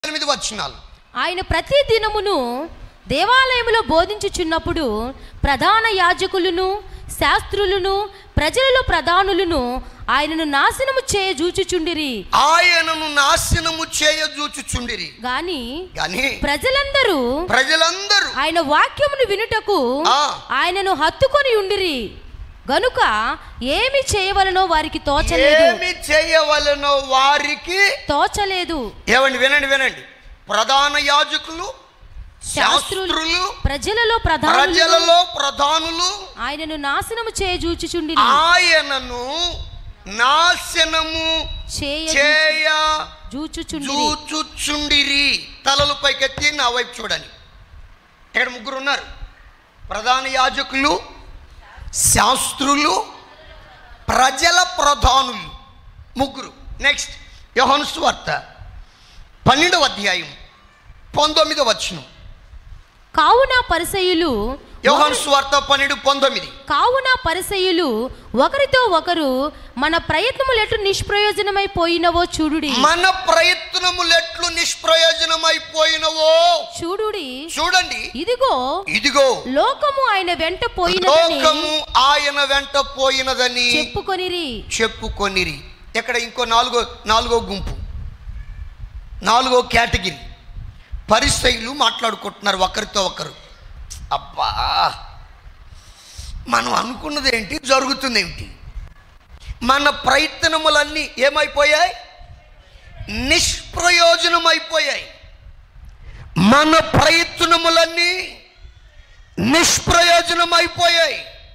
ఎనిమిది వచనాలు ఆయన ప్రతి దినమును దేవాలయములో బోధించుచున్నప్పుడు ప్రధాన యాజకులను శాస్త్రులను ప్రజలలో ప్రధానులను ఆయనను నాశనము చేయ జూచుచుండిరి ఆయనను నాశనము చేయజూచుచుండిరి గాని కానీ ప్రజలందరూ ప్రజలందరూ ఆయన వాక్యమును వినుటకు ఆ. ఆయనను హత్తుకొని ఉండిరి గనుక ఏమి చేయవలనో వారికి తోచలేదు ఏమి చేయవలనో వారికి తోచలేదు ఏమండి వినండి వినండి ప్రధాన యాజకులు శాస్త్రులు శాస్త్రులు ప్రజలలో ప్రధానులు ప్రజలలో ప్రధానులు ఆయనను నాశనము చేయ జూచుచుండిరి ఆయనను నాశనము చేయ చేయ జూచుచుండిరి చూచుచుండిరి తలలు పైకెత్తి నా వైపు చూడండి ఇక్కడ ముగ్గురు ఉన్నారు ప్రధాన యాజకులు శాస్త్రులు ప్రజల ప్రధానులు ముగ్గురు నెక్స్ట్ యోహాను సువార్త పన్నెండవ అధ్యాయం పంతొమ్మిదవ వచనం కావున పరిసయులు యోహాను సువార్త పన్నెండు పంతొమ్మిది కావున పరిసయులు ఒకరితో ఒకరు మన ప్రయత్నములు ఎటు నిష్ప్రయోజనమైపోయినవో చూడుడి మన ప్రయత్నములెట్లు నిష్ప్రయోజనమైపోయినవో చూడుడి చూడండి ఇదిగో ఇదిగో లోకము ఆయన వెంట పోయినదని లోకము ఆయన వెంట పోయినదని చెప్పుకొనిరి చెప్పుకొనిరి ఇక్కడ ఇంకో నాలుగో నాలుగో గుంపు నాలుగో కేటగిరీ పరిస్థితులు మాట్లాడుకుంటున్నారు ఒకరితో ఒకరు అబ్బా మనం అనుకున్నది ఏంటి జరుగుతుంది ఏంటి మన ప్రయత్నములన్నీ ఏమైపోయాయి నిష్ప్రయోజనమైపోయాయి మన ప్రయత్నములన్నీ నిష్ప్రయోజనమైపోయాయి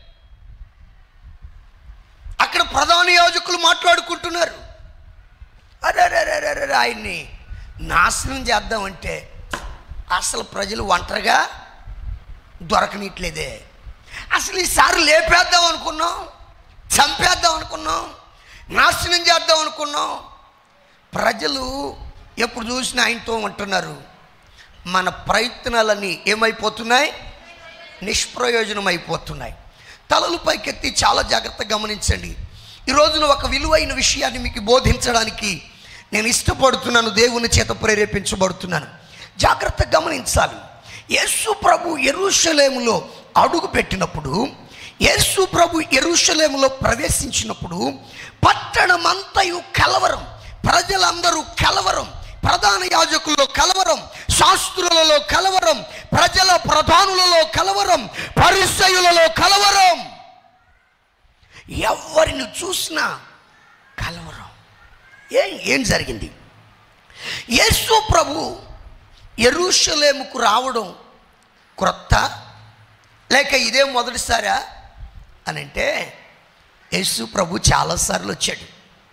అక్కడ ప్రధాన యాజకులు మాట్లాడుకుంటున్నారు అరే అరే అరే అరే అరే ఆయన్ని నాశనం చేద్దామంటే అసలు ప్రజలు ఒంటరిగా దొరకనిట్లేదే అసలు ఈసారి లేపేద్దాం అనుకున్నాం చంపేద్దాం అనుకున్నాం నాశనం చేద్దాం అనుకున్నాం ప్రజలు ఎప్పుడు చూసినా ఆయనతో ఉంటున్నారు మన ప్రయత్నాలన్నీ ఏమైపోతున్నాయి నిష్ప్రయోజనం అయిపోతున్నాయి తలలు పైకెత్తి చాలా జాగ్రత్తగా గమనించండి ఈ రోజున ఒక విలువైన విషయాన్ని మీకు బోధించడానికి నేను ఇష్టపడుతున్నాను దేవుని చేత ప్రేరేపించబడుతున్నాను జాగ్రత్తగా గమనించాలి యేసు ప్రభు ఎరుషలేములో అడుగు పెట్టినప్పుడు యేసు ప్రభు ఎరుషలేములో ప్రవేశించినప్పుడు పట్టణమంతయు కలవరం ప్రజలందరూ కలవరం ప్రధాన యాజకుల్లో కలవరం శాస్త్రులలో కలవరం ప్రజల ప్రధానులలో కలవరం పరిసయులలో కలవరం ఎవరిని చూసినా కలవరం ఏం ఏం జరిగింది యేసు ప్రభు ఎరుషలేముకు రావడం క్రొత్త లేక ఇదే మొదటిసారా అని అంటే యేసు ప్రభు చాలాసార్లు వచ్చాడు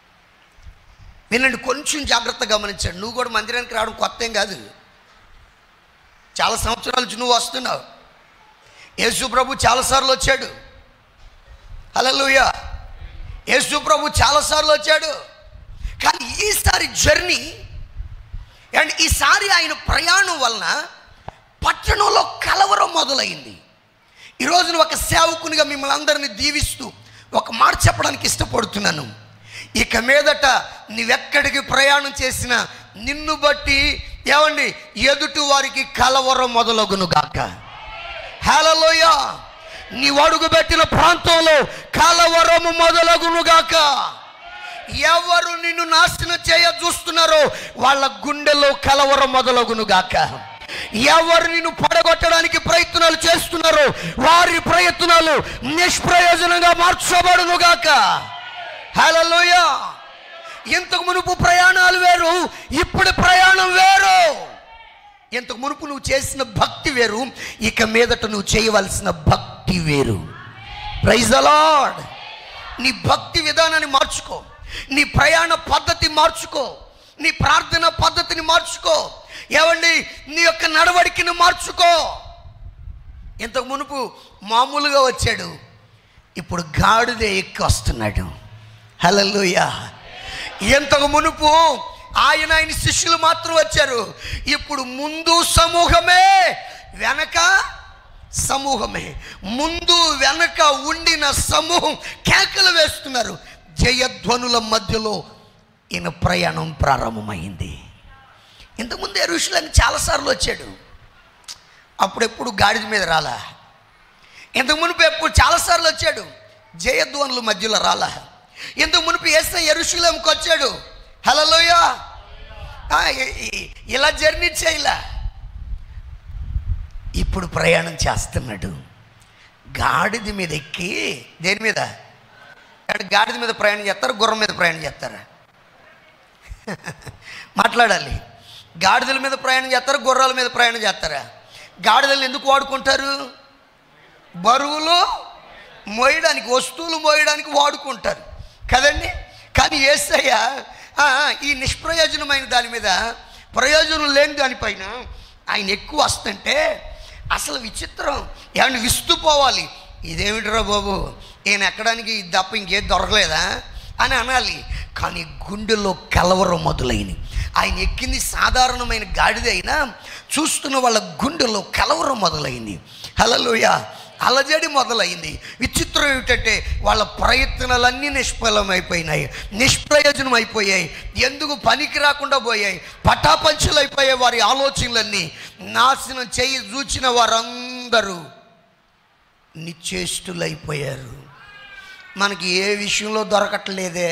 వినండి కొంచెం జాగ్రత్తగా గమనించండి నువ్వు కూడా మందిరానికి రావడం కొత్త ఏం కాదు చాలా సంవత్సరాల నుంచి నువ్వు వస్తున్నావు యేసు ప్రభు చాలాసార్లు వచ్చాడు హల్లెలూయ యేసు ప్రభు చాలాసార్లు వచ్చాడు కానీ ఈసారి జర్నీ అండ్ ఈసారి ఆయన ప్రయాణం వలన పట్టణంలో కలవరం మొదలైంది ఈ రోజున ఒక సేవకునిగా మిమ్మల్ని అందరిని దీవిస్తూ ఒక మాట చెప్పడానికి ఇష్టపడుతున్నాను ఇక మీదట నీవెక్కడికి ప్రయాణం చేసినా నిన్ను బట్టి ఏమండి ఎదుటి వారికి కలవరం మొదలగును గాక హేళలోయ నీ అడుగు పెట్టిన ప్రాంతంలో కలవరము మొదలగును గాక ఎవరు నిన్ను నాశనం చేయ చూస్తున్నారో వాళ్ళ గుండెలో కలవరం మొదలగును గాక ఎవరు నిన్ను పడగొట్టడానికి ప్రయత్నాలు చేస్తున్నారో వారి ప్రయత్నాలు నిష్ప్రయోజనంగా మార్చబడును గాక హలోయ ఇంతకు మునుపు ప్రయాణాలు వేరు ఇప్పుడు ప్రయాణం వేరు ఇంతకు మునుపు నువ్వు చేసిన భక్తి వేరు ఇక మీదట నువ్వు చేయవలసిన భక్తి వేరు ప్రైజ్ అలాడ్ నీ భక్తి విధానాన్ని మార్చుకో నీ ప్రయాణ పద్ధతి మార్చుకో నీ ప్రార్థన పద్ధతిని మార్చుకో ఏమండి నీ యొక్క నడవడికను మార్చుకో ఇంతకు మునుపు మామూలుగా వచ్చాడు ఇప్పుడు గాడిద ఎక్కి వస్తున్నాడు హలలుయ ఇంతకు మునుపు ఆయన ఆయన శిష్యులు మాత్రం వచ్చారు ఇప్పుడు ముందు సమూహమే వెనక సమూహమే ముందు వెనక ఉండిన సమూహం కేకలు వేస్తున్నారు జయధ్వనుల మధ్యలో ఈయన ప్రయాణం ప్రారంభమైంది ఇంతకుముందు ఎరుషులేమి చాలాసార్లు వచ్చాడు అప్పుడెప్పుడు గాడిద మీద రాలా ఇంతకు మునుపు ఎప్పుడు చాలాసార్లు వచ్చాడు జయధ్వనుల మధ్యలో రాలా ఇంతకు మునుపు వేసిన ఎరుషులేంకి వచ్చాడు హలోయ ఇలా జర్నీ చేయలా ఇప్పుడు ప్రయాణం చేస్తున్నాడు గాడిద మీద ఎక్కి దేని మీద అంటే గాడిద మీద ప్రయాణం చేస్తారు గుర్రం మీద ప్రయాణం చేస్తారా మాట్లాడాలి గాడిదల మీద ప్రయాణం చేస్తారు గుర్రాల మీద ప్రయాణం చేస్తారా గాడిదలు ఎందుకు వాడుకుంటారు బరువులు మోయడానికి వస్తువులు మోయడానికి వాడుకుంటారు కదండి కానీ ఏసయ్య ఆ, ఈ నిష్ప్రయోజనమైన దాని మీద ప్రయోజనం లేని దానిపైన ఆయన ఎక్కువ వస్తుంటే అసలు విచిత్రం ఏమన్నా విస్తుపోవాలి ఇదేమిటిరా బాబు ఈయన ఎక్కడానికి ఇది తప్ప ఇంకేం దొరకలేదా అని అనాలి కానీ గుండెలో కలవరం మొదలైంది ఆయన ఎక్కింది సాధారణమైన గాడిద అయినా చూస్తున్న వాళ్ళ గుండెలో కలవరం మొదలైంది హలలోయ అలజడి మొదలైంది విచిత్రం ఏమిటంటే వాళ్ళ ప్రయత్నాలన్నీ నిష్ఫలమైపోయినాయి నిష్ప్రయోజనం అయిపోయాయి ఎందుకు పనికి రాకుండా పోయాయి పటాపంచులైపోయాయి వారి ఆలోచనలన్నీ నాశనం చేయి చూచిన వారందరూ నిశ్చేష్టులైపోయారు మనకి ఏ విషయంలో దొరకట్లేదే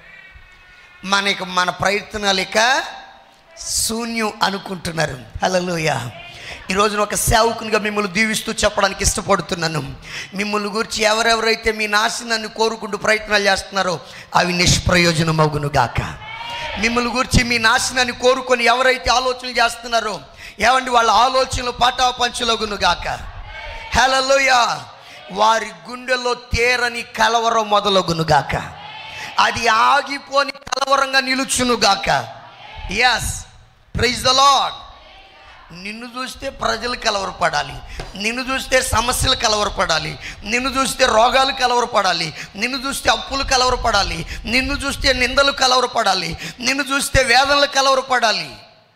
మనకి మన ప్రయత్నాలు ఇక శూన్యం అనుకుంటున్నారు హలోయ ఈరోజున ఒక సేవకునిగా మిమ్మల్ని దీవిస్తూ చెప్పడానికి ఇష్టపడుతున్నాను మిమ్మల్ని గురించి ఎవరెవరైతే మీ నాశనాన్ని కోరుకుంటూ ప్రయత్నాలు చేస్తున్నారో అవి నిష్ప్రయోజనమగును గాక మిమ్మల్ని గురించి మీ నాశనాన్ని కోరుకొని ఎవరైతే ఆలోచనలు చేస్తున్నారో ఏమండి వాళ్ళ ఆలోచనలు పాటా పంచులగును గాక హలలోయ వారి గుండెలో తేరని కలవరం మొదలగును గాక అది ఆగిపోని కలవరంగా నిలుచును గాక ఎస్ ప్రైజ్ ద లాడ్ నిన్ను చూస్తే ప్రజలు కలవరపడాలి నిన్ను చూస్తే సమస్యలు కలవరపడాలి నిన్ను చూస్తే రోగాలు కలవరపడాలి నిన్ను చూస్తే అప్పులు కలవరపడాలి నిన్ను చూస్తే నిందలు కలవరపడాలి నిన్ను చూస్తే వేదనలు కలవరపడాలి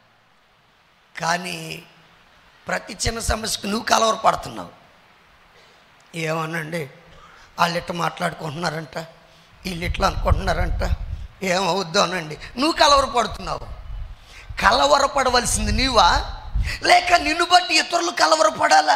కానీ ప్రతి చిన్న సమస్యకు నువ్వు కలవరపడుతున్నావు ఏమనండి వాళ్ళు ఇట్లా మాట్లాడుకుంటున్నారంట వీళ్ళు ఇట్లా అనుకుంటున్నారంట ఏమవుద్దానండి నువ్వు కలవరపడుతున్నావు కలవరపడవలసింది నీవా లేక నిన్ను బట్టి ఇతరులు కలవరపడాలా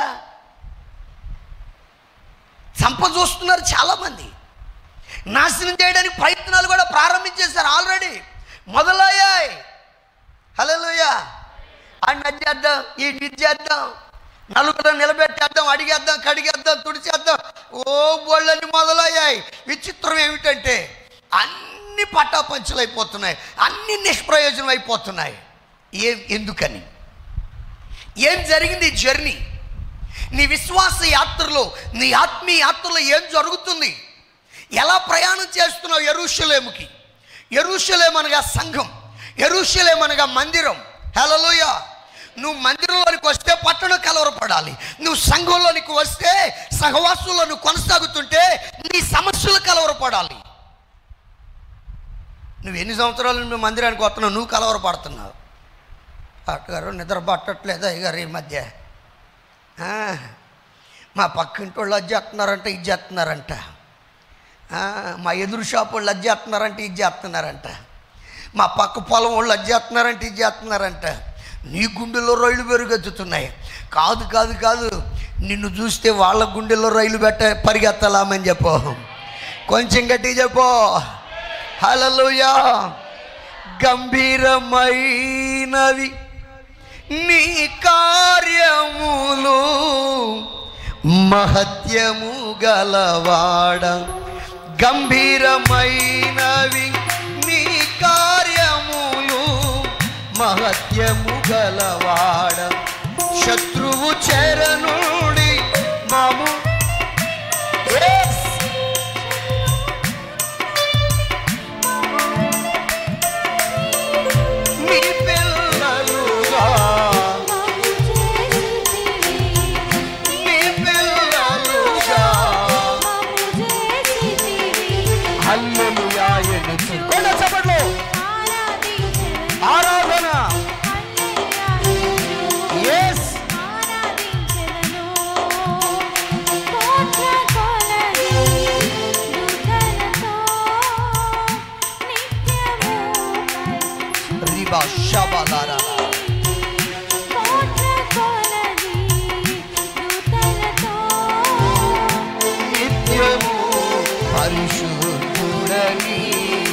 సంపద చూస్తున్నారు చాలామంది నాశనం చేయడానికి ప్రయత్నాలు కూడా ప్రారంభించేశారు ఆల్రెడీ మొదలయ్యాయి హలోయ ఆయన అది చేద్దాం ఈ ఇది చేద్దాం నలుగురు నిలబెట్టేద్దాం అడిగేద్దాం కడిగేద్దాం తుడిచేద్దాం ఓ బోళ్ళని మొదలయ్యాయి విచిత్రం ఏమిటంటే అన్ని పటాపంచులైపోతున్నాయి అన్ని నిష్ప్రయోజనం అయిపోతున్నాయి ఏం ఎందుకని ఏం జరిగింది ఈ జర్నీ నీ విశ్వాస యాత్రలో నీ ఆత్మీయ యాత్రలో ఏం జరుగుతుంది ఎలా ప్రయాణం చేస్తున్నావు ఎరుషలేముకి ఎరుషలేం అనగా సంఘం ఎరుషలేం అనగా మందిరం హలోయ నువ్వు మందిరంలోనికి వస్తే పట్టణం కలవరపడాలి నువ్వు సంఘంలోనికి వస్తే సహవాసంలో నువ్వు కొనసాగుతుంటే నీ సమస్యలు కలవరపడాలి నువ్వు ఎన్ని సంవత్సరాలు నువ్వు మందిరానికి వస్తున్నావు నువ్వు కలవరపడుతున్నావు అట్టగారు నిద్ర పట్టట్లేదు అయ్యగారు ఈ మధ్య ఆ, మా పక్కింటి వాళ్ళు అది చేస్తున్నారంట ఇది చేస్తున్నారంట ఆ, మా ఎదురు షాప్ వాళ్ళు అది చేస్తున్నారంట ఇది చేస్తున్నారంట మా పక్క పొలం వాళ్ళు అది చేస్తున్నారంట ఇది చేస్తున్నారంట నీ గుండెలో రైలు పెరుగెత్తుతున్నాయి కాదు కాదు కాదు నిన్ను చూస్తే వాళ్ళ గుండెలో రైలు పెట్ట పరిగెత్తలామని చెప్పు కొంచెం గట్టిగా చెప్పు హలలుయా గంభీరమైనవి నీ కార్యములు మహత్యము గలవాడ గంభీరమైనవి నీ కార్యములు మహత్యము గలవాడ శత్రువు చెరనుడి మాము Yes! నీ పిల్లలుగా నీ పిల్లలుగా హల్లెలూయా ఎనుచు కొండ చప్పట్లు ఆరాధన పరిశుద్ధుడని